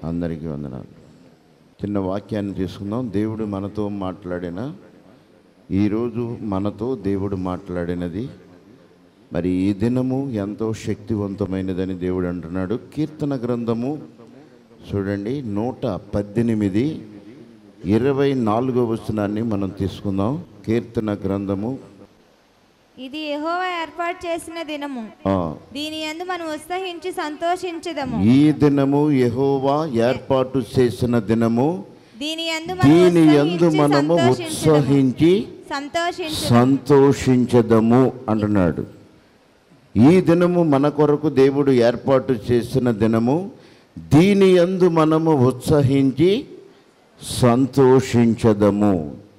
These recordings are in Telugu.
అందరికీ వందనాలు చిన్న వాక్యాన్ని తీసుకుందాం దేవుడు మనతో మాట్లాడిన ఈరోజు మనతో దేవుడు మాట్లాడినది మరి ఈ దినము ఎంతో శక్తివంతమైనదని దేవుడు అంటున్నాడు కీర్తన గ్రంథము చూడండి నూట పద్దెనిమిది ఇరవై నాలుగో వచనాన్ని మనం తీసుకుందాం కీర్తన గ్రంథము ఇది యెహోవా ఏర్పాటు చేసిన దినము ఆ, దీని యందు మనం ఉత్సహించి సంతోషించదము ఈ దినము యెహోవా ఏర్పాటు చేసిన దినము దీని యందు మనం దీని యందు ఉత్సహించి మనము సంతోషించెదము. ఉత్సహించి సంతోషించు సంతోషించదము అంటున్నాడు ఈ దినము మన కొరకు దేవుడు ఏర్పాటు చేసిన దినము దీని యందు మనము ఉత్సహించి సంతోషించదము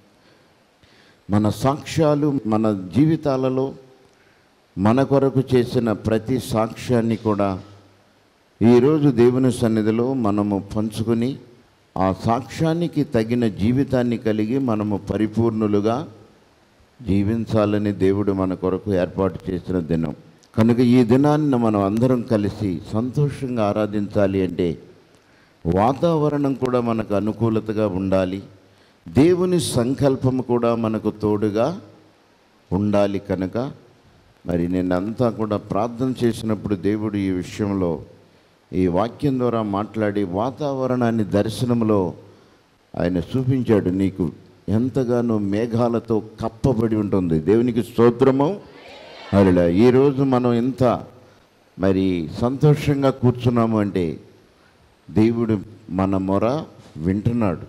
మన సాక్ష్యాలు మన జీవితాలలో మన కొరకు చేసిన ప్రతి సాక్ష్యాన్ని కూడా ఈరోజు దేవుని సన్నిధిలో మనము పంచుకుని ఆ సాక్ష్యానికి తగిన జీవితాన్ని కలిగి మనము పరిపూర్ణులుగా జీవించాలని దేవుడు మన కొరకు ఏర్పాటు చేసిన దినం కనుక ఈ దినాన్ని మనం అందరం కలిసి సంతోషంగా ఆరాధించాలి అంటే వాతావరణం కూడా మనకు అనుకూలతగా ఉండాలి దేవుని సంకల్పం కూడా మనకు తోడుగా ఉండాలి కనుక మరి నేనంతా కూడా ప్రార్థన చేసినప్పుడు దేవుడు ఈ విషయంలో ఈ వాక్యం ద్వారా మాట్లాడి వాతావరణాన్ని దర్శనంలో ఆయన చూపించాడు నీకు ఎంతగానో మేఘాలతో కప్పబడి ఉంటుంది దేవునికి స్తోత్రము అలా ఈరోజు మనం ఎంత మరి సంతోషంగా కూర్చున్నాము అంటే దేవుడు మన మొర వింటున్నాడు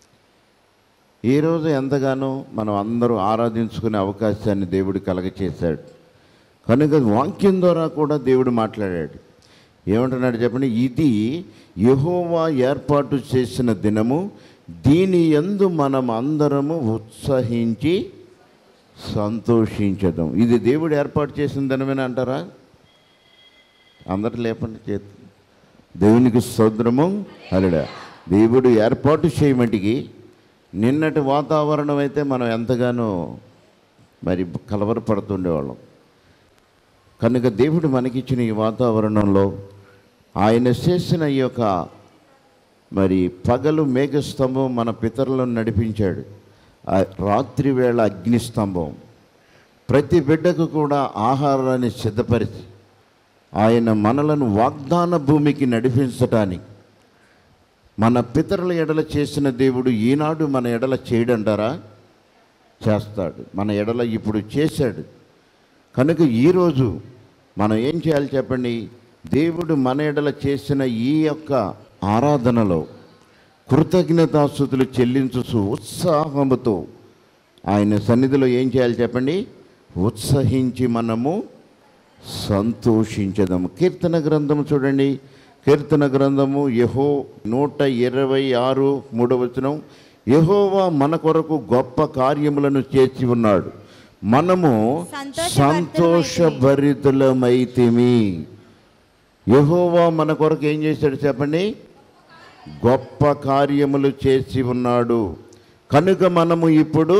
ఈరోజు ఎంతగానో మనం అందరూ ఆరాధించుకునే అవకాశాన్ని దేవుడు కలగచేశాడు కనుక వాక్యం ద్వారా కూడా దేవుడు మాట్లాడాడు ఏమంటున్నాడు చెప్పండి ఇది యెహోవా ఏర్పాటు చేసిన దినము దీని యందు మనం అందరము ఉత్సహించి సంతోషించదాం ఇది దేవుడు ఏర్పాటు చేసిన దినమేనా అంటారా అందరు లేపండి చేతి దేవునికి సోదరము అలడా దేవుడు ఏర్పాటు చేయమటికి నిన్నటి వాతావరణం అయితే మనం ఎంతగానో మరి కలవరపడుతుండేవాళ్ళం కనుక దేవుడు మనకిచ్చిన ఈ వాతావరణంలో ఆయన చేసిన ఈ యొక్క మరి పగలు మేఘస్తంభం మన పితరులను నడిపించాడు ఆ రాత్రి వేళ అగ్నిస్తంభం ప్రతి బిడ్డకు కూడా ఆహారాన్ని సిద్ధపరిచి ఆయన మనలను వాగ్దాన భూమికి నడిపించటానికి మన పితరుల ఎడల చేసిన దేవుడు ఈనాడు మన ఎడల చేయడంటారా చేస్తాడు మన ఎడల ఇప్పుడు చేశాడు కనుక ఈరోజు మనం ఏం చేయాలి చెప్పండి దేవుడు మన ఎడల చేసిన ఈ యొక్క ఆరాధనలో కృతజ్ఞతాస్థుతులు చెల్లించు ఉత్సాహముతో ఆయన సన్నిధిలో ఏం చేయాలి చెప్పండి ఉత్సహించి మనము సంతోషించదము కీర్తన గ్రంథము చూడండి కీర్తన గ్రంథము యహో నూట ఇరవై ఆరు మూడవచనం యహోవా మన కొరకు గొప్ప కార్యములను చేసి ఉన్నాడు మనము సంతోషభరితులమైతిమి యహోవా మన కొరకు ఏం చేశాడు చెప్పండి గొప్ప కార్యములు చేసి ఉన్నాడు కనుక మనము ఇప్పుడు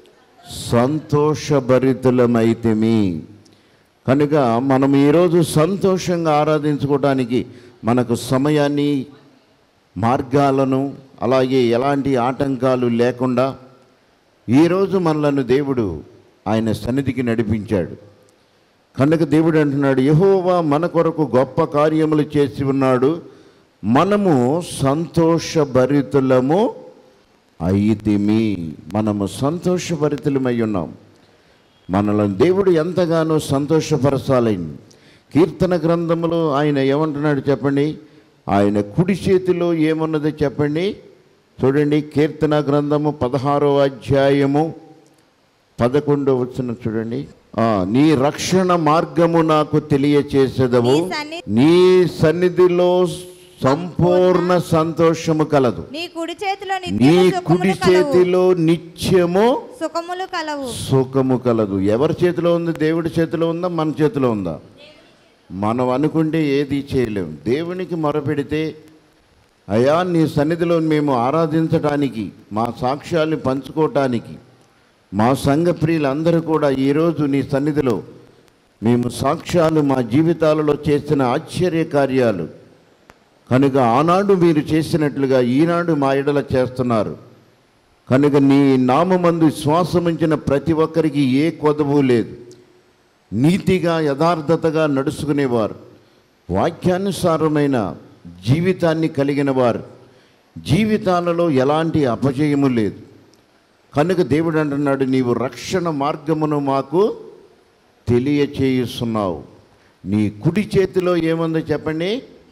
సంతోషభరితులమైతిమి కనుక మనం ఈరోజు సంతోషంగా ఆరాధించుకోవడానికి మనకు సమయాన్ని మార్గాలను అలాగే ఎలాంటి ఆటంకాలు లేకుండా ఈరోజు మనలను దేవుడు ఆయన సన్నిధికి నడిపించాడు కనుక దేవుడు అంటున్నాడు యహోవా మన కొరకు గొప్ప కార్యములు చేసి ఉన్నాడు మనము సంతోషభరితులము అయితిమి మనము సంతోషభరితులమై ఉన్నాం మనలను దేవుడు ఎంతగానో సంతోషపరచాలని కీర్తన గ్రంథములో ఆయన ఏమంటున్నాడు చెప్పండి ఆయన కుడి చేతిలో ఏమున్నదో చెప్పండి చూడండి కీర్తన గ్రంథము పదహారో అధ్యాయము పదకొండో వచ్చిన చూడండి ఆ, నీ రక్షణ మార్గము నాకు తెలియచేసేదవు నీ సన్ని- నీ సన్నిధిలో సంపూర్ణ సంతోషము కలదు నీ కుడి చేతిలో నీ నిత్యము కుడి సుఖములు కలవు చేతిలో నిత్యము సుఖములు కలవు సుఖము కలదు ఎవరి చేతిలో ఉంది దేవుడి చేతిలో ఉందా మన చేతిలో ఉందా మనం అనుకుంటే ఏది చేయలేం దేవునికి మొరపెడితే అయా నీ సన్నిధిలో మేము ఆరాధించటానికి మా సాక్ష్యాన్ని పంచుకోవటానికి మా సంఘ ప్రియులందరూ కూడా ఈరోజు నీ సన్నిధిలో మేము సాక్ష్యాలు మా జీవితాలలో చేసిన ఆశ్చర్య కార్యాలు కనుక ఆనాడు మీరు చేసినట్లుగా ఈనాడు మా ఎడల చేస్తున్నారు కనుక నీ నామందు శ్వాసముంచిన ప్రతి ఒక్కరికి ఏ కొదవు లేదు నీతిగా యథార్థతగా నడుచుకునేవారు వాక్యానుసారమైన జీవితాన్ని కలిగిన వారు జీవితాలలో ఎలాంటి అపజయము లేదు కనుక దేవుడు అంటున్నాడు నీవు రక్షణ మార్గమును మాకు తెలియచేయుస్తున్నావు నీ కుడి చేతిలో ఏముందో చెప్పండి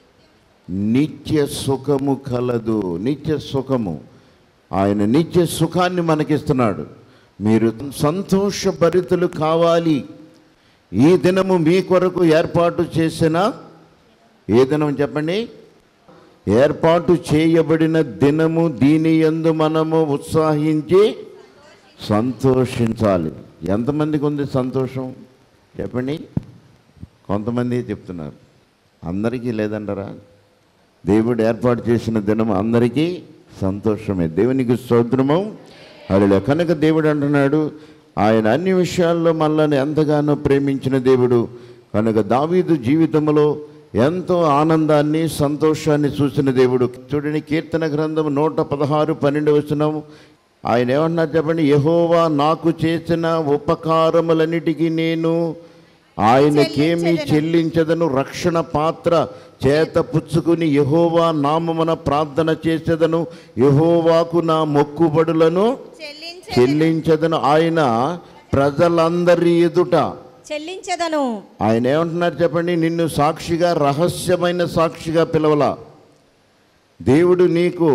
నిత్య సుఖము కలదు నిత్య సుఖము ఆయన నిత్య సుఖాన్ని మనకిస్తున్నాడు మీరు సంతోషభరితులు కావాలి ఈ దినము మీ కొరకు ఏర్పాటు చేసిన ఏ దినం చెప్పండి ఏర్పాటు చేయబడిన దినము దీని యందు మనము ఉత్సాహించి సంతోషించాలి ఎంతమందికి ఉంది సంతోషం చెప్పండి కొంతమంది చెప్తున్నారు అందరికీ లేదంటారా దేవుడు ఏర్పాటు చేసిన దినం అందరికీ సంతోషమే దేవునికి స్తోత్రము అలా కనుక దేవుడు అంటున్నాడు ఆయన అన్ని విషయాల్లో మనల్ని ఎంతగానో ప్రేమించిన దేవుడు కనుక దావీదు జీవితంలో ఎంతో ఆనందాన్ని సంతోషాన్ని చూసిన దేవుడు చూడండి కీర్తన గ్రంథం నూట పదహారు పన్నెండు వస్తున్నాము ఆయన ఏమన్నారు చెప్పండి యహోవా నాకు చేసిన ఉపకారములన్నిటికీ నేను ఆయనకేమి చెల్లించదను రక్షణ పాత్ర చేత పుచ్చుకుని యహోవా నామమున ప్రార్థన చేసేదను యహోవాకు నా మొక్కుబడులను చెల్లించదను ఆయన ప్రజలందరి ఎదుట చెల్లించదను ఆయన ఏమంటున్నారు చెప్పండి నిన్ను సాక్షిగా రహస్యమైన సాక్షిగా పిలవలా దేవుడు నీకు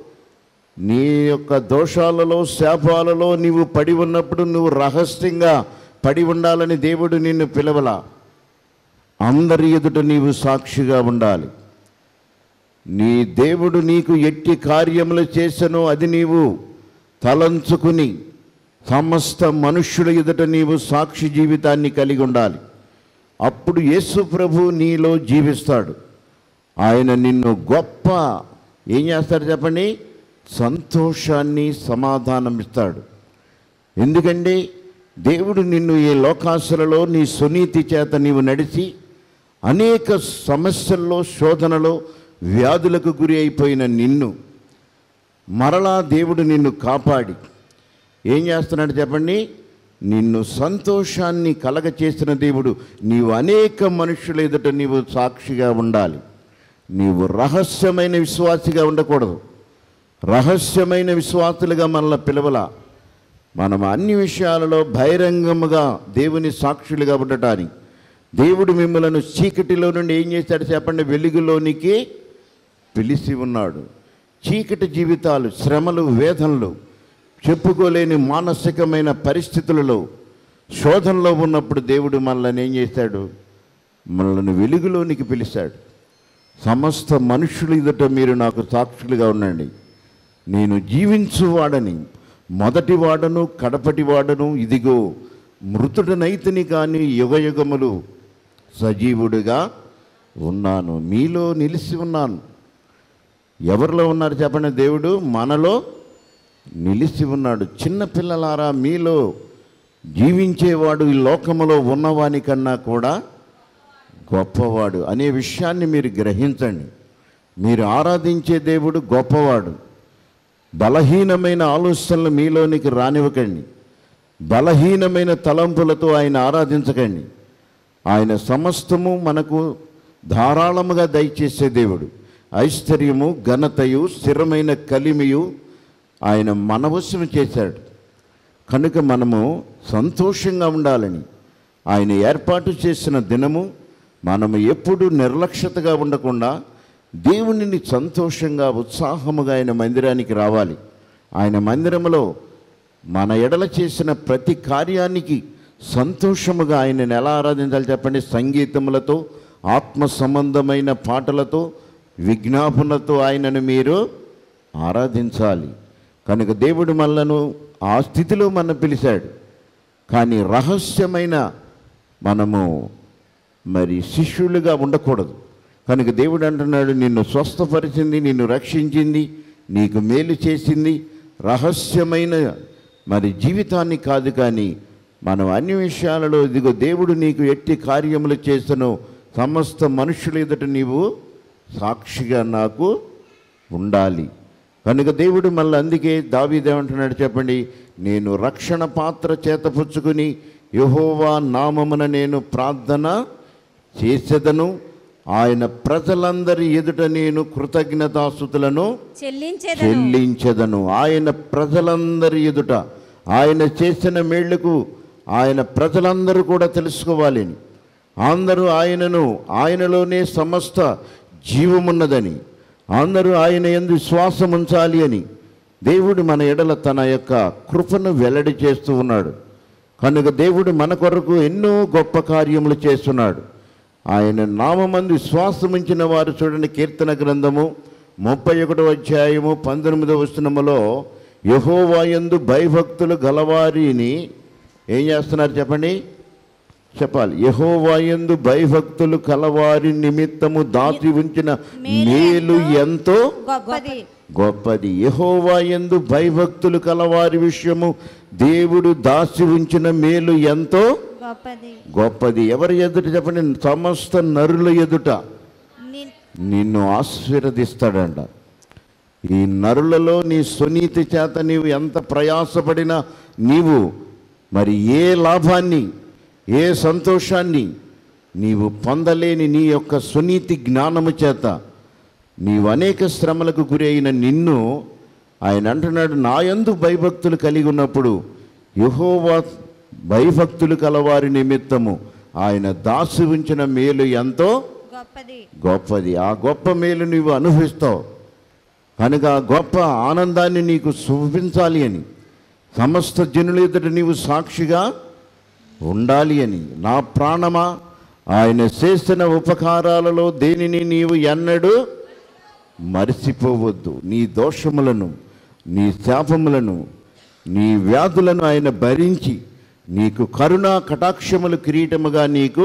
నీ యొక్క దోషాలలో శాపాలలో నీవు పడి ఉన్నప్పుడు నువ్వు రహస్యంగా పడి ఉండాలని దేవుడు నిన్ను పిలవలా అందరి ఎదుట నీవు సాక్షిగా ఉండాలి నీ దేవుడు నీకు ఎట్టి కార్యములు చేసనో అది నీవు తలంచుకుని సమస్త మనుష్యుల ఎదుట నీవు సాక్షి జీవితాన్ని కలిగి ఉండాలి అప్పుడు యేసు ప్రభు నీలో జీవిస్తాడు ఆయన నిన్ను గొప్ప ఏం చేస్తాడు చెప్పండి సంతోషాన్ని సమాధానం ఇస్తాడు ఎందుకంటే దేవుడు నిన్ను ఈ లోకాశలలో నీ సునీతి చేత నీవు నడిచి అనేక సమస్యల్లో శోధనలో వ్యాధులకు గురి అయిపోయిన నిన్ను మరలా దేవుడు నిన్ను కాపాడి ఏం చేస్తున్నాడు చెప్పండి నిన్ను సంతోషాన్ని కలగ చేసిన దేవుడు నీవు అనేక మనుషుల ఎదుట నీవు సాక్షిగా ఉండాలి నీవు రహస్యమైన విశ్వాసిగా ఉండకూడదు రహస్యమైన విశ్వాసులుగా మనల్ని పిలవల మనం అన్ని విషయాలలో బహిరంగముగా దేవుని సాక్షులుగా ఉండటానికి దేవుడు మిమ్మలను చీకటిలో నుండి ఏం చేశాడు చెప్పండి వెలుగులోనికి పిలిచి ఉన్నాడు చీకటి జీవితాలు శ్రమలు వేదనలు చెప్పుకోలేని మానసికమైన పరిస్థితులలో శోధనలో ఉన్నప్పుడు దేవుడు మనల్ని ఏం చేశాడు మనల్ని వెలుగులోనికి పిలిచాడు సమస్త మనుషుల ఎదుట మీరు నాకు సాక్షులుగా ఉండండి నేను జీవించువాడని మొదటి వాడను కడపటి వాడను ఇదిగో మృతుడనైతిని కానీ యుగయుగములు సజీవుడిగా ఉన్నాను మీలో నిలిచి ఉన్నాను ఎవరిలో ఉన్నారు చెప్పండి దేవుడు మనలో నిలిచి ఉన్నాడు చిన్న పిల్లలారా మీలో జీవించేవాడు ఈ లోకములో ఉన్నవాని కన్నా కూడా గొప్పవాడు అనే విషయాన్ని మీరు గ్రహించండి మీరు ఆరాధించే దేవుడు గొప్పవాడు బలహీనమైన ఆలోచనలు మీలోనికి రానివ్వకండి బలహీనమైన తలంపులతో ఆయన ఆరాధించకండి ఆయన సమస్తము మనకు ధారాళముగా దయచేసే దేవుడు ఐశ్వర్యము ఘనతయు స్థిరమైన కలిమియు ఆయన మనవశం చేశాడు కనుక మనము సంతోషంగా ఉండాలని ఆయన ఏర్పాటు చేసిన దినము మనము ఎప్పుడు నిర్లక్ష్యతగా ఉండకుండా దేవునిని సంతోషంగా ఉత్సాహముగా ఆయన మందిరానికి రావాలి ఆయన మందిరములో మన ఎడల చేసిన ప్రతి కార్యానికి సంతోషముగా ఆయనను ఎలా ఆరాధించాలి చెప్పండి సంగీతములతో ఆత్మ సంబంధమైన పాటలతో విజ్ఞాపనతో ఆయనను మీరు ఆరాధించాలి కనుక దేవుడు మనలను ఆ స్థితిలో మన పిలిచాడు కానీ రహస్యమైన మనము మరి శిష్యులుగా ఉండకూడదు కనుక దేవుడు అంటున్నాడు నిన్ను స్వస్థపరిచింది నిన్ను రక్షించింది నీకు మేలు చేసింది రహస్యమైన మరి జీవితాన్ని కాదు కానీ మనం అన్ని విషయాలలో ఇదిగో దేవుడు నీకు ఎట్టి కార్యములు చేసను సమస్త మనుషుల ఎదుట నీవు సాక్షిగా నాకు ఉండాలి కనుక దేవుడు మళ్ళీ అందుకే దావీదేమంటున్నాడు చెప్పండి నేను రక్షణ పాత్ర చేతపుచ్చుకుని యహోవా నామమున నేను ప్రార్థన చేసేదను ఆయన ప్రజలందరి ఎదుట నేను కృతజ్ఞతాస్థుతులను చెల్లించేదను చెల్లించదను ఆయన ప్రజలందరి ఎదుట ఆయన చేసిన మేళ్లకు ఆయన ప్రజలందరూ కూడా తెలుసుకోవాలి అని. అందరూ ఆయనను ఆయనలోనే సమస్త జీవమున్నదని అందరూ ఆయన ఎందు శ్వాసం ఉంచాలి అని దేవుడు మన ఎడల తన యొక్క కృపను వెల్లడి చేస్తూ ఉన్నాడు కనుక దేవుడు మన కొరకు ఎన్నో గొప్ప కార్యములు చేస్తున్నాడు ఆయన నామందు విశ్వాసం ఉంచిన వారు చూడండి కీర్తన గ్రంథము ముప్పై ఒకటో అధ్యాయము పంతొమ్మిదవ వచనములో యహోవాయందు భయభక్తులు గలవారిని ఏం చేస్తున్నారు చెప్పండి చెప్పాలి యహోవాయందు భయభక్తులు కలవారి నిమిత్తము దాచి ఉంచిన మేలు ఎంతో గొప్పది గొప్పది యహోవాయందు భయభక్తులు కలవారి విషయము దేవుడు దాచి ఉంచిన మేలు ఎంతో గొప్పది గొప్పది ఎవరి ఎదుట చెప్పండి సమస్త నరుల ఎదుట ని- నిన్ను ఆశీర్వదిస్తాడంట ఈ నరులలో నీ స్వనీతి చేత నీవు ఎంత ప్రయాసపడినా నీవు మరి ఏ లాభాన్ని ఏ సంతోషాన్ని నీవు పొందలేని నీ యొక్క స్వనీతి జ్ఞానము చేత నీవు అనేక శ్రమలకు గురి అయిన నిన్ను ఆయన అంటున్నాడు నా యందు భయభక్తులు కలిగి ఉన్నప్పుడు యహోవా భయభక్తులు కలవారి నిమిత్తము ఆయన దాసి ఉంచిన మేలు ఎంతో గొప్పది గొప్పది ఆ గొప్ప మేలు నీవు అనుభవిస్తావు కనుక ఆ గొప్ప ఆనందాన్ని నీకు చూపించాలి అని సమస్త జనుల ఎదుట నీవు సాక్షిగా ఉండాలి అని నా ప్రాణమా ఆయన చేసిన ఉపకారాలలో దేనిని నీవు ఎన్నడూ మరిచిపోవద్దు నీ దోషములను నీ శాపములను నీ వ్యాధులను ఆయన భరించి నీకు కరుణా కటాక్షములు కిరీటముగా నీకు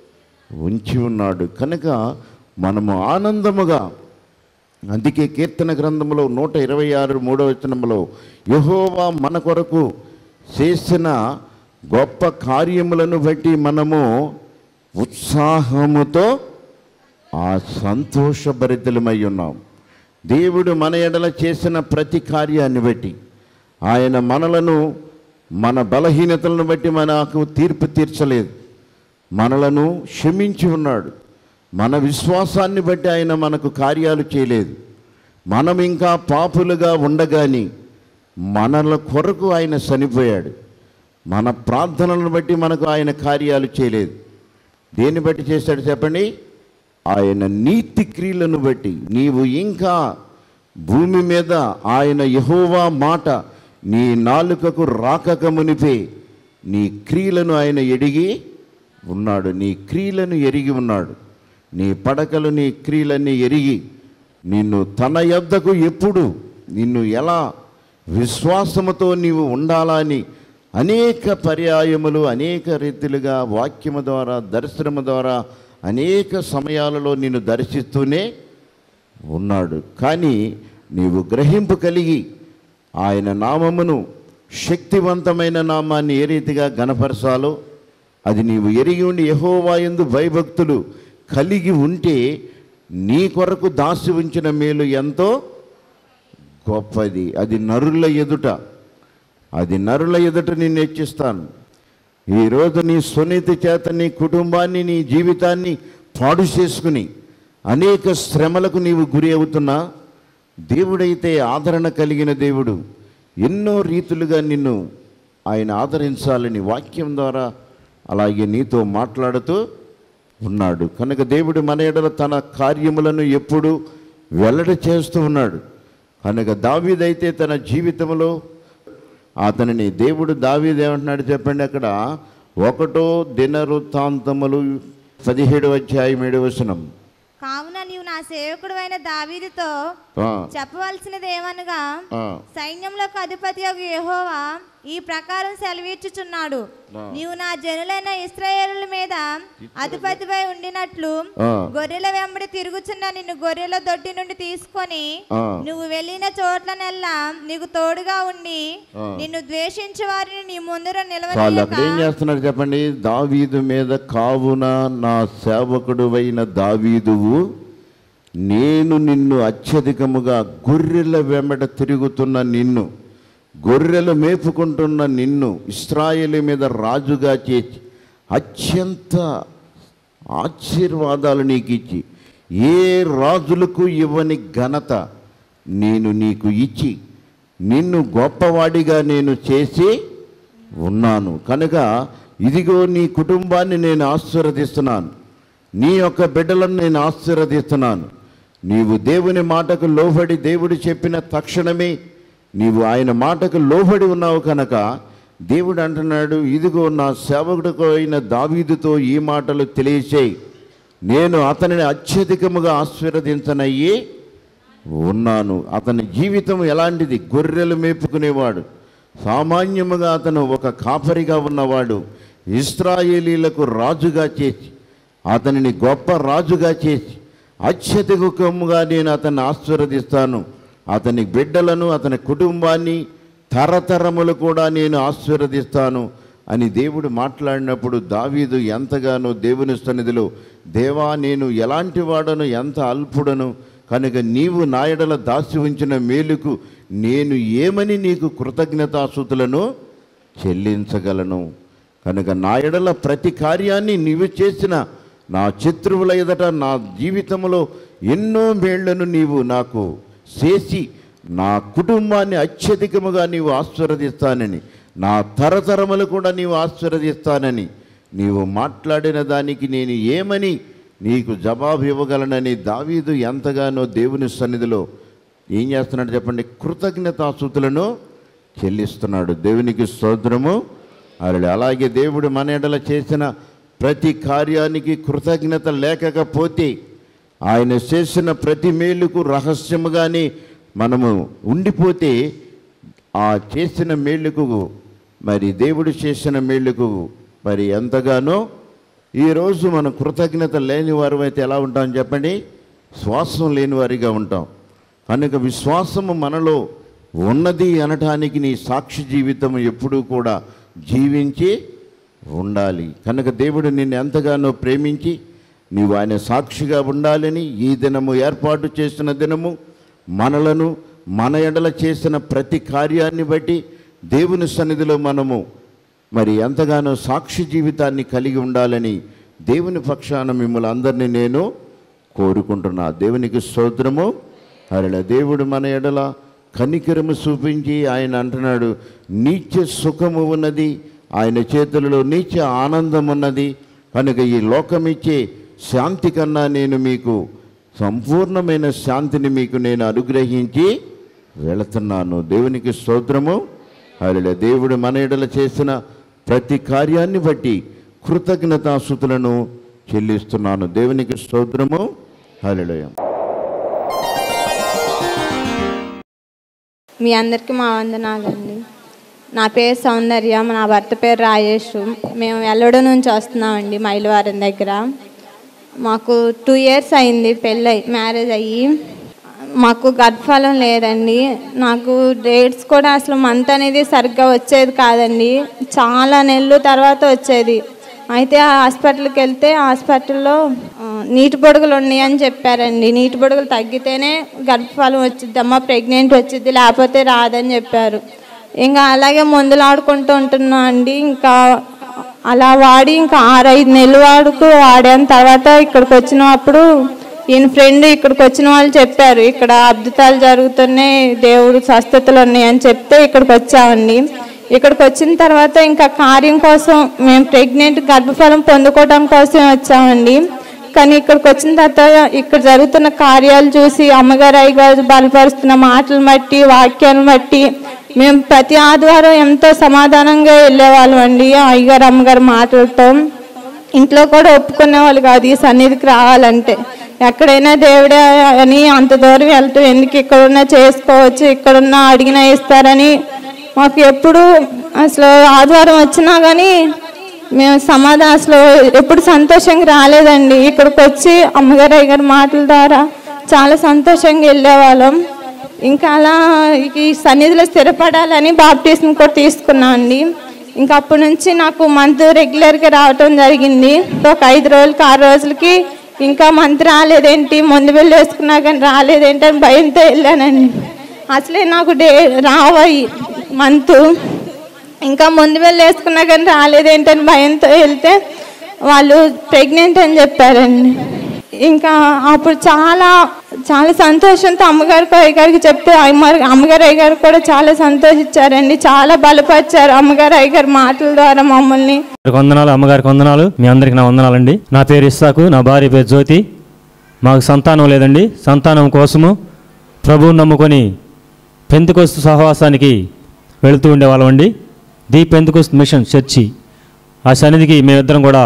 ఉంచి ఉన్నాడు కనుక మనము ఆనందముగా అందుకే కీర్తన గ్రంథంలో నూట ఇరవై ఆరు మూడవ వచనంలో యహోవా మన కొరకు చేసిన గొప్ప కార్యములను బట్టి మనము ఉత్సాహముతో ఆ సంతోషభరితులమై ఉన్నాం దేవుడు మన ఎడల చేసిన ప్రతి కార్యాన్ని బట్టి ఆయన మనలను మన బలహీనతలను బట్టి మనకు తీర్పు తీర్చలేదు మనలను క్షమించి ఉన్నాడు మన విశ్వాసాన్ని బట్టి ఆయన మనకు కార్యాలు చేయలేదు మనం ఇంకా పాపులుగా ఉండగాని మనల కొరకు ఆయన చనిపోయాడు మన ప్రార్థనలను బట్టి మనకు ఆయన కార్యాలు చేయలేదు దేన్ని బట్టి చేశాడు చెప్పండి ఆయన నీతి క్రియలను బట్టి నీవు ఇంకా భూమి మీద ఆయన యహోవా మాట నీ నాలుకకు రాకక మునిపే నీ క్రియలను ఆయన ఎడిగి ఉన్నాడు నీ క్రియలను ఎరిగి ఉన్నాడు నీ పడకలు నీ క్రియలన్నీ ఎరిగి నిన్ను తన యొద్దకు ఎప్పుడు నిన్ను ఎలా విశ్వాసముతో నీవు ఉండాలని అనేక పర్యాయములు అనేక రీతిలుగా వాక్యము ద్వారా దర్శనము ద్వారా అనేక సమయాలలో నిన్ను దర్శిస్తూనే ఉన్నాడు కానీ నీవు గ్రహింపు కలిగి ఆయన నామమును శక్తివంతమైన నామాన్ని ఏ రీతిగా గనపరచాలో అది నీవు ఎరిగి ఉండి యహోవాయందు భయభక్తులు కలిగి ఉంటే నీ కొరకు దాసి ఉంచిన మేలు ఎంతో గొప్పది అది నరుల ఎదుట అది నరుల ఎదుట నిన్ను హెచ్చిస్తాను ఈరోజు నీ సునీతి చేత నీ కుటుంబాన్ని నీ జీవితాన్ని పాడు చేసుకుని అనేక శ్రమలకు నీవు గురి అవుతున్నా దేవుడైతే ఆదరణ కలిగిన దేవుడు ఎన్నో రీతులుగా నిన్ను ఆయన ఆదరించాలని వాక్యం ద్వారా అలాగే నీతో మాట్లాడుతూ ఉన్నాడు కనుక దేవుడు మన ఎడల తన కార్యములను ఎప్పుడు వెల్లడి చేస్తూ ఉన్నాడు కనుక దావీదైతే తన జీవితంలో అతనిని దేవుడు దావీదు ఏమంటున్నాడు చెప్పండి అక్కడ ఒకటో దినవృత్తాంతములు పదిహేడు అధ్యాయం ఏడు వచనం కావున నీవు నా సేవకుడు అయిన దావీదుతో ఆ, చెప్పవలసినది ఏమనగా ఆ, సైన్యములకు అధిపతి యొక్క యెహోవా ఈ ప్రకారం సెలవిచ్చుచున్నాడు నీవు నా జనులైన ఇస్రాయేలుల మీద అధిపతిపై ఉండినట్లు ఆ. గొర్రెల వెంబడి తిరుగుచున్న నిన్ను గొర్రెల దొడ్డి నుండి తీసుకొని ఆ. నువ్వు వెళ్ళిన చోట్లనెల్లా నీకు తోడుగా ఉండి ఆ. నిన్ను ద్వేషించే వారిని నీ ముందర చాలు అక్కడ ఏం నిలవనీయక చేస్తున్నాడు చెప్పండి దావీదు మీద కావున నా సేవకుడు అయిన దావీదువు నేను నిన్ను అత్యధికముగా గొర్రెల వెంబట తిరుగుతున్న నిన్ను గొర్రెలు మేపుకుంటున్న నిన్ను ఇస్రాయేలు మీద రాజుగా చేసి అత్యంత ఆశీర్వాదాలు నీకు ఇచ్చి ఏ రాజులకు ఇవ్వని ఘనత నేను నీకు ఇచ్చి నిన్ను గొప్పవాడిగా నేను చేసి ఉన్నాను కనుక ఇదిగో నీ కుటుంబాన్ని నేను ఆశీర్వదిస్తున్నాను నీ యొక్క బిడ్డలను నేను ఆశీర్వదిస్తున్నాను నీవు దేవుని మాటకు లోబడి దేవుడు చెప్పిన తక్షణమే నీవు ఆయన మాటకు లోబడి ఉన్నావు కనుక దేవుడు అంటున్నాడు ఇదిగో నా సేవకుడికి అయిన దావీదుతో ఈ మాటలు తెలియచేయి నేను అతనిని అత్యధికముగా ఆశీర్వదించనయ్యి ఉన్నాను అతని జీవితం ఎలాంటిది గొర్రెలు మేపుకునేవాడు సామాన్యముగా అతను ఒక కాపరిగా ఉన్నవాడు ఇస్రాయేలీలకు రాజుగా చేసి అతనిని గొప్ప రాజుగా చేసి అత్యధికముగా నేను అతన్ని ఆశీర్వదిస్తాను అతని బిడ్డలను అతని కుటుంబాన్ని తరతరములు కూడా నేను ఆశీర్వదిస్తాను అని దేవుడు మాట్లాడినప్పుడు దావీదు ఎంతగానో దేవుని సన్నిధిలో దేవా నేను ఎలాంటి వాడను ఎంత అల్పుడను కనుక నీవు నాయడల దాసి ఉంచిన మేలుకు నేను ఏమని నీకు కృతజ్ఞతాసుతులను చెల్లించగలను కనుక నా ఎడల ప్రతి కార్యాన్ని నీవు చేసిన నా శత్రువుల ఎదుట నా జీవితంలో ఎన్నో మేళ్లను నీవు నాకు చేసి నా కుటుంబాన్ని అత్యధికముగా నీవు ఆశీర్వదిస్తానని నా తరతరములు కూడా నీవు ఆశీర్వదిస్తానని నీవు మాట్లాడిన దానికి నేను ఏమని నీకు జవాబు ఇవ్వగలనని దావీదు ఎంతగానో దేవుని సన్నిధిలో ఏం చేస్తున్నాడు చెప్పండి కృతజ్ఞతాసుతులను చెల్లిస్తున్నాడు దేవునికి స్తోత్రము అరడు అలాగే దేవుడు మన ఎడల చేసిన ప్రతి కార్యానికి కృతజ్ఞత లేకపోతే ఆయన చేసిన ప్రతి మేలుకు రహస్యముగానే మనము ఉండిపోతే ఆ చేసిన మేలుకు మరి దేవుడు చేసిన మేలుకు మరి ఎంతగానో ఈరోజు మనం కృతజ్ఞత లేని వారు అయితే ఎలా ఉంటాం చెప్పండి శ్వాసం లేని వారిగా ఉంటాం కనుక విశ్వాసము మనలో ఉన్నది అనటానికి నీ సాక్షి జీవితం ఎప్పుడూ కూడా జీవించి ఉండాలి కనుక దేవుడు నిన్ను ఎంతగానో ప్రేమించి నీవు ఆయన సాక్షిగా ఉండాలని ఈ దినము ఏర్పాటు చేసిన దినము మనలను మన ఎడల చేసిన ప్రతి కార్యాన్ని బట్టి దేవుని సన్నిధిలో మనము మరి ఎంతగానో సాక్షి జీవితాన్ని కలిగి ఉండాలని దేవుని పక్షాన మిమ్మల్ని అందరినీ నేను కోరుకుంటున్నా దేవునికి స్తోత్రము అరల దేవుడు మన ఎడల కనికరము చూపించి ఆయన అంటున్నాడు నీచ సుఖము ఉన్నది ఆయన చేతులలో నీచ ఆనందం ఉన్నది కనుక ఈ లోకమిచ్చే శాంతి కన్నా నేను మీకు సంపూర్ణమైన శాంతిని మీకు నేను అనుగ్రహించి వెళుతున్నాను దేవునికి స్తోత్రము అరల దేవుడు మన ఎడల చేసిన ప్రతి కార్యాన్ని బట్టి కృతజ్ఞతాసుతులను చెల్లిస్తున్నాను దేవునికి స్తోత్రము హల్లెలూయా మీ అందరికీ మా వందనాలండి నా పేరు సౌందర్య నా భర్త పేరు రాజేష్ మేము ఎల్లడో నుంచి వస్తున్నామండి మైలవారం దగ్గర మాకు టూ ఇయర్స్ అయింది పెళ్ళి మ్యారేజ్ అయ్యి మాకు గర్భఫలం లేదండి నాకు డేట్స్ కూడా అసలు మంత్ అనేది సరిగ్గా వచ్చేది కాదండి చాలా నెలలు తర్వాత వచ్చేది అయితే ఆ హాస్పిటల్కి వెళ్తే హాస్పిటల్లో ఆ, నీటి బొడుగులు ఉన్నాయి అని చెప్పారండి నీటి బొడుగులు తగ్గితేనే గర్భఫలం వచ్చిద్దమ్మా ప్రెగ్నెంట్ వచ్చిద్ది లేకపోతే రాదని చెప్పారు ఇంకా అలాగే మందులు ఆడుకుంటూ ఉంటున్నా అండి ఇంకా అలా వాడి ఇంకా ఆరైదు నెలలు వాడుకు వాడాను తర్వాత ఇక్కడికి వచ్చినప్పుడు ఈయన ఫ్రెండ్ ఇక్కడికి వచ్చిన వాళ్ళు చెప్పారు ఇక్కడ అద్భుతాలు జరుగుతున్నాయి దేవుడు స్వస్థతలు ఉన్నాయని చెప్తే ఇక్కడికి వచ్చామండి ఇక్కడికి వచ్చిన తర్వాత ఇంకా కార్యం కోసం మేము ప్రెగ్నెంట్ గర్భఫలం పొందుకోవడం కోసం వచ్చామండి కానీ ఇక్కడికి వచ్చిన తర్వాత ఇక్కడ జరుగుతున్న కార్యాలు చూసి అమ్మగారు అయ్యగారు బలపరుస్తున్న మాటలు బట్టి వాక్యాలను బట్టి మేము ప్రతి ఆదివారం ఎంతో సమాధానంగా వెళ్ళేవాళ్ళం అండి అయ్యగారు అమ్మగారు మాటలతో ఇంట్లో కూడా ఒప్పుకునే వాళ్ళు కాదు ఈ సన్నిధికి రావాలంటే ఎక్కడైనా దేవుడే అని అంత దూరం వెళ్తూ ఎందుకు ఇక్కడున్నా చేసుకోవచ్చు ఇక్కడున్నా అడిగినా ఇస్తారని మాకు ఎప్పుడు అసలు ఆదివారం వచ్చినా కానీ మేము సమాధానం అసలు ఎప్పుడు సంతోషంగా రాలేదండి ఇక్కడికి వచ్చి అమ్మగారు అయ్యగారి మాటల ద్వారా చాలా సంతోషంగా వెళ్ళేవాళ్ళం ఇంకా అలా ఈ సన్నిధిలో స్థిరపడాలని బాప్టిజం కూడా తీసుకున్నాం అండి ఇంకా అప్పటి నుంచి నాకు మంత్ రెగ్యులర్గా రావటం జరిగింది ఒక ఐదు రోజులకి ఆరు రోజులకి ఇంకా మంత్ రాలేదేంటి ముందు వెళ్ళి వేసుకున్నా కానీ రాలేదేంటి అని భయంతో వెళ్ళానండి అసలే నాకు డే రావాయి మంత్ ఇంకా ముందు వెళ్ళి వేసుకున్నా కానీ రాలేదేంటని భయంతో వెళ్తే వాళ్ళు ప్రెగ్నెంట్ అని చెప్పారండి ఇంకా అప్పుడు చాలా చాలా సంతోషంతో అమ్మగారికి అయ్యగారికి చెప్తే అమ్మగారు అమ్మగారు అయ్యగారు కూడా చాలా సంతోషించారండి చాలా బలపరిచారు అమ్మగారు అయ్యగారి మాటల ద్వారా మమ్మల్ని గారికి వందనాలు అమ్మగారికి వందనాలు మీ అందరికి నా వందనాలండి నా పేరు ఇస్సాకు నా భార్య పేరు జ్యోతి మాకు సంతానం లేదండి సంతానం కోసము ప్రభువుని నమ్ముకొని పెంతుకొస్తు సహవాసానికి వెళుతూ ఉండేవాళ్ళం అండి ది పెంతుకొస్తు మిషన్ చర్చి ఆ సన్నిధికి మేమిద్దరం కూడా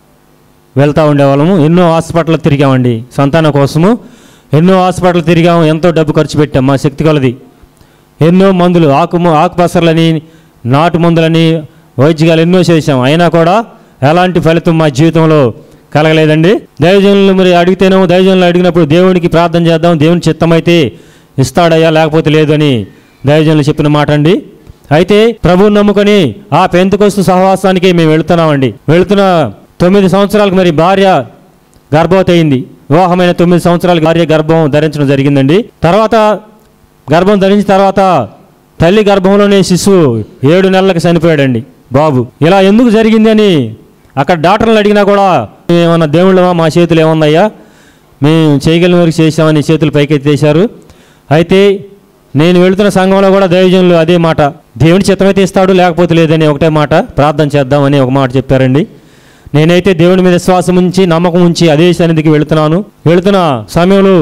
వెళ్తూ ఉండేవాళ్ళము ఎన్నో హాస్పిటల్ తిరిగామండి సంతానం కోసము ఎన్నో హాస్పిటల్ తిరిగాము ఎంతో డబ్బు ఖర్చు పెట్టాం మా శక్తి కొలది ఎన్నో మందులు ఆకు ఆకుపసర్లని నాటు మందులని వైద్యాలు ఎన్నో చేశాం అయినా కూడా ఎలాంటి ఫలితం మా జీవితంలో కలగలేదండి దైవజనులు మరి అడిగితేనేమో దైవజనులు అడిగినప్పుడు దేవునికి ప్రార్థన చేద్దాం దేవుని చిత్తమైతే ఇస్తాడయ్యా లేకపోతే లేదు అని దైవజనులు చెప్పిన మాట అండి అయితే ప్రభువుని నమ్ముకొని ఆ పెంతుకొస్తు సహవాసానికి మేము వెళుతున్నామండి వెళుతున్న తొమ్మిది సంవత్సరాలకు మరి భార్య గర్భవతి అయింది వివాహమైన తొమ్మిది సంవత్సరాలకు భార్య గర్భం ధరించడం జరిగిందండి తర్వాత గర్భం ధరించిన తర్వాత తల్లి గర్భంలోనే శిశువు ఏడు నెలలకు చనిపోయాడండి బాబు ఇలా ఎందుకు జరిగింది అని అక్కడ డాక్టర్లు అడిగినా కూడా ఏమన్నా దేవుళ్ళమా మా చేతులు ఏముందయ్యా మేము చేయగలిగిన వరకు చేసామని చేతులు పైకెత్తేశారు అయితే నేను వెళుతున్న సంఘంలో కూడా దైవజనులు అదే మాట దేవుని చిత్తమైతే ఇస్తాడు లేకపోతే లేదని ఒకటే మాట ప్రార్థన చేద్దామని ఒక మాట చెప్పారండి నేనైతే దేవుని మీద విశ్వాసం ఉంచి నమ్మకం ఉంచి అదే సన్నిధికి వెళుతున్నాను వెళుతున్న సమయంలో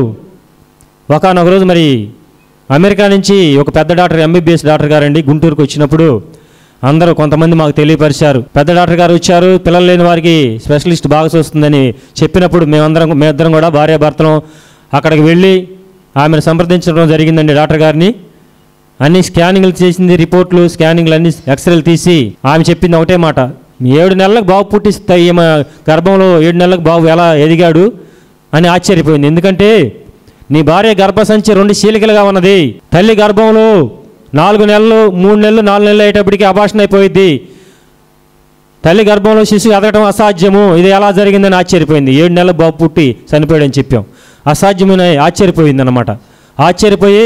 ఒకనొక రోజు మరి అమెరికా నుంచి ఒక పెద్ద డాక్టర్ ఎంబీబీఎస్ డాక్టర్ గారండి గుంటూరుకు వచ్చినప్పుడు అందరూ కొంతమంది మాకు తెలియపరిచారు పెద్ద డాక్టర్ గారు వచ్చారు పిల్లలు లేని వారికి స్పెషలిస్ట్ బాగా చూస్తుందని చెప్పినప్పుడు మేమందరం మేమిద్దరం కూడా భార్యాభర్తలం అక్కడికి వెళ్ళి ఆమెను సంప్రదించడం జరిగిందండి డాక్టర్ గారిని అన్ని స్కానింగ్లు చేసింది రిపోర్ట్లు స్కానింగ్లు అన్ని ఎక్స్రేలు తీసి ఆమె చెప్పింది ఒకటే మాట ఏడు నెలలకు బాబు పుట్టిస్తే ఈమె గర్భంలో ఏడు నెలలకు బాబు ఎలా ఎదిగాడు అని ఆశ్చర్యపోయింది ఎందుకంటే నీ భార్య గర్భసంచి రెండు చీలికలుగా ఉన్నది తల్లి గర్భంలో నాలుగు నెలలు మూడు నెలలు నాలుగు నెలలు అయ్యేటప్పటికి అభాషణ అయిపోయింది తల్లి గర్భంలో శిశువు ఎదగటం అసాధ్యము ఇది ఎలా జరిగిందని ఆశ్చర్యపోయింది ఏడు నెలల బాబు పుట్టి చనిపోయాడని చెప్పాం అసాధ్యమని ఆశ్చర్యపోయింది అనమాట ఆశ్చర్యపోయి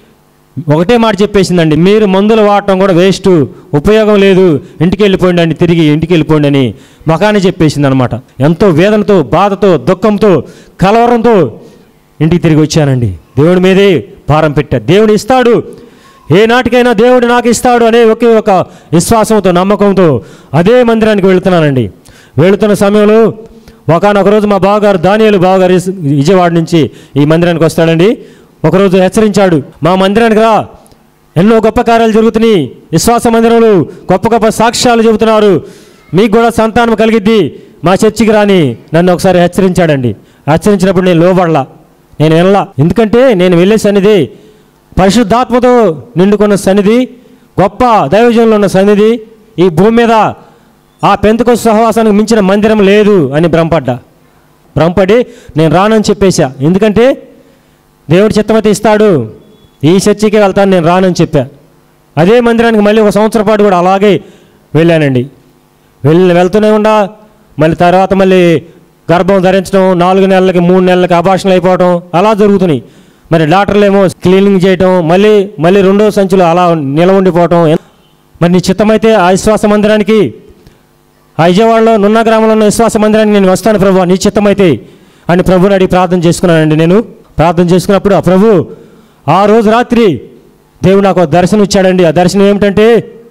ఒకటే మాట చెప్పేసిందండి మీరు మందులు వాడటం కూడా వేస్ట్ ఉపయోగం లేదు ఇంటికి వెళ్ళిపోండి అని తిరిగి ఇంటికి వెళ్ళిపోండి అని మకాన్ని చెప్పేసింది అనమాట ఎంతో వేదనతో బాధతో దుఃఖంతో కలవరంతో ఇంటికి తిరిగి వచ్చానండి దేవుడి మీదే భారం పెట్టా దేవుడు ఇస్తాడు ఏ నాటికైనా దేవుడు నాకు ఇస్తాడు అనే ఒకే ఒక విశ్వాసంతో నమ్మకంతో అదే మందిరానికి వెళుతున్నానండి వెళుతున్న సమయంలో ఒకనొక రోజు మా బావగారు దానియాలు బావగారు ఇస్- విజయవాడ నుంచి ఈ మందిరానికి వస్తాడండి ఒకరోజు హెచ్చరించాడు మా మందిరానికి రా ఎన్నో గొప్ప కార్యాలు జరుగుతున్నాయి విశ్వాస మందిరంలో గొప్ప గొప్ప సాక్ష్యాలు చెబుతున్నారు మీకు కూడా సంతానం కలిగిద్ది మా చర్చికి రాని నన్ను ఒకసారి హెచ్చరించాడండి హెచ్చరించినప్పుడు నేను లోబడలా నేను వెళ్ళలా ఎందుకంటే నేను వెళ్ళే సన్నిధి పరిశుద్ధాత్మతో నిండుకున్న సన్నిధి గొప్ప దైవజనులు ఉన్న సన్నిధి ఈ భూమి మీద ఆ పెంతకొస్త సహవాసానికి మించిన మందిరం లేదు అని భ్రమపడ్డా భ్రమపడి నేను రానని చెప్పేశా ఎందుకంటే దేవుడి చిత్తమతి ఇస్తాడు ఈ చర్చికి వెళ్తాను నేను రానని చెప్పా అదే మందిరానికి మళ్ళీ ఒక సంవత్సరం పాటు కూడా అలాగే వెళ్ళానండి వెళ్ళి వెళ్తూనే ఉండా మళ్ళీ తర్వాత మళ్ళీ గర్భం ధరించడం నాలుగు నెలలకి మూడు నెలలకి అభాషణలు అయిపోవడం అలా జరుగుతున్నాయి మరి డాక్టర్లు ఏమో క్లీనింగ్ చేయటం మళ్ళీ మళ్ళీ రెండో సంచులు అలా నిల ఉండిపోవటం మరి నీ చిత్తమైతే ఆ విశ్వాస మందిరానికి ఆ విజయవాడలో నున్న గ్రామంలో ఉన్న విశ్వాస మందిరానికి నేను వస్తాను ప్రభు నీ చిత్తమైతే అని ప్రభుని అడిగి ప్రార్థన చేసుకున్నానండి నేను ప్రార్థన చేసుకున్నప్పుడు ఆ ప్రభు ఆ రోజు రాత్రి దేవుడు నాకు ఒక దర్శనం ఇచ్చాడండి ఆ దర్శనం ఏమిటంటే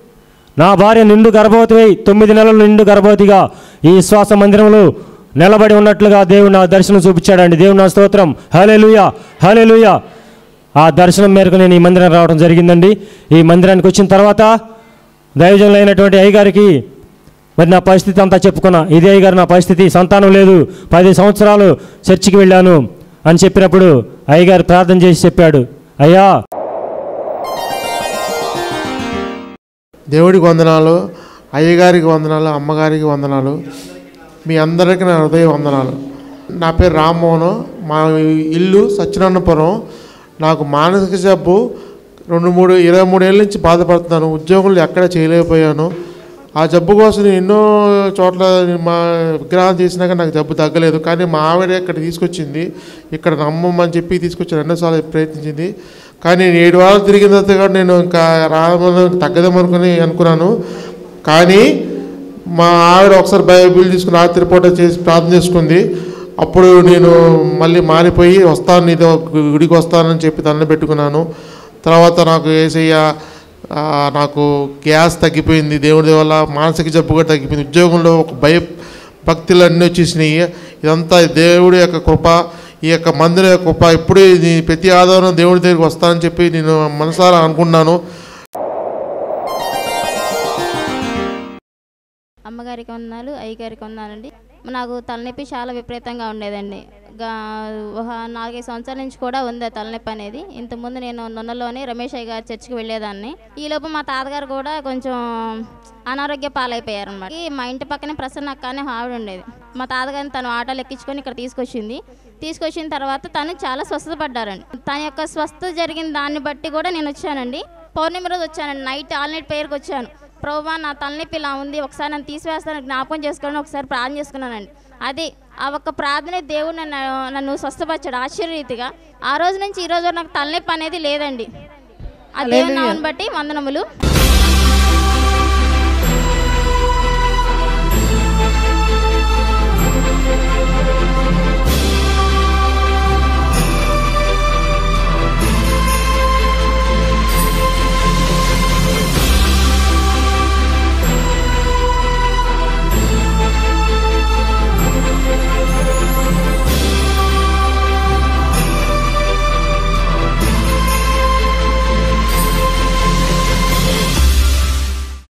నా భార్య నిండు గర్భవతి అయి తొమ్మిది నెలలు నిండు గర్భవతిగా ఈ విశ్వాస మందిరంలో నిలబడి ఉన్నట్లుగా దేవుడు నా దర్శనం చూపించాడండి దేవుడు నా స్తోత్రం హలేలుయా హలేలుయా ఆ దర్శనం మేరకు నేను ఈ మందిరం రావడం జరిగిందండి ఈ మందిరానికి వచ్చిన తర్వాత దైవజనులు అయినటువంటి అయ్యగారికి మరి నా పరిస్థితి అంతా చెప్పుకున్నా ఇదే అయ్యగారు నా పరిస్థితి సంతానం లేదు పది సంవత్సరాలు చర్చికి వెళ్ళాను అని చెప్పినప్పుడు అయ్యగారు ప్రార్థన చేసి చెప్పాడు అయ్యా దేవుడికి వందనాలు అయ్యగారికి వందనాలు అమ్మగారికి వందనాలు మీ అందరికీ నా హృదయ వందనాలు నా పేరు రామ్మోహన్ మా ఇల్లు సత్యనారాయణపురం నాకు మానసిక జబ్బు రెండు మూడు ఇరవై మూడేళ్ళ నుంచి బాధపడుతున్నాను ఉద్యోగులు ఎక్కడ చేయలేకపోయాను ఆ జబ్బు కోసం నేను ఎన్నో చోట్ల మా విగ్రహాలు చేసినాక నాకు జబ్బు తగ్గలేదు కానీ మా ఆవిడ ఇక్కడ తీసుకొచ్చింది ఇక్కడ నమ్మమని చెప్పి తీసుకొచ్చి రెండోసార్లు ప్రయత్నించింది కానీ నేను ఏడు వారాలు తిరిగిన తర్వాత కూడా నేను ఇంకా రామని తగ్గదేమనుకుని అనుకున్నాను కానీ మా ఆవిడ ఒకసారి బైబిల్ తీసుకుని రాత్రి పూట చేసి ప్రార్థన చేసుకుంది అప్పుడు నేను మళ్ళీ మారిపోయి వస్తాను నీతో గుడికి వస్తానని చెప్పి దండం పెట్టుకున్నాను తర్వాత నాకు ఏసయ్య ఆ, నాకు గ్యాస్ తగ్గిపోయింది దేవుడి వల్ల మానసిక జబ్బు కూడా తగ్గిపోయింది ఉద్యోగంలో ఒక భయ భక్తులు అన్నీ వచ్చేసినాయి ఇదంతా దేవుడి యొక్క కృప ఈ యొక్క మందిరం యొక్క కృప ఇప్పుడు ఇది ప్రతి ఆధారం దేవుడి దగ్గరికి వస్తానని చెప్పి నేను మనసారా అనుకున్నాను అమ్మగారికి వందనాలు అయ్యగారికి వందనాలండి నాకు తలనొప్పి చాలా విపరీతంగా ఉండేదండి గా ఒక నాలుగైదు సంవత్సరాల నుంచి కూడా ఉంది ఆ తలనొప్పి అనేది ఇంతకుముందు నేను నొన్నలోని రమేష్ అయ్య గారి చర్చికి వెళ్ళేదాన్ని ఈలోపు మా తాతగారు కూడా కొంచెం అనారోగ్య పాలైపోయారు అనమాట మా ఇంటి పక్కనే ప్రసన్న అక్క అనే ఆవిడ ఉండేది మా తాతగారిని తను ఆటోలు ఎక్కించుకొని ఇక్కడ తీసుకొచ్చింది తీసుకొచ్చిన తర్వాత తను చాలా స్వస్థత పడ్డారండి తన యొక్క స్వస్థత జరిగిన దాన్ని బట్టి కూడా నేను వచ్చానండి పౌర్ణమి రోజు వచ్చానండి నైట్ ఆల్ నైట్ పేరుకి వచ్చాను ప్రభా నా తలనొప్పి ఇలా ఉంది ఒకసారి నన్ను తీసివేస్తాను జ్ఞాపకం చేసుకోండి ఒకసారి ప్రార్థన చేసుకున్నానండి అది ఆ ఒక్క ప్రార్థనే దేవుడు నన్ను నన్ను స్వస్థపరిచాడు ఆశ్చర్యరీతిగా ఆ రోజు నుంచి ఈ రోజు వరకు నాకు తలనొప్పి అనేది లేదండి ఆ దేవుని నామని బట్టి వందనములు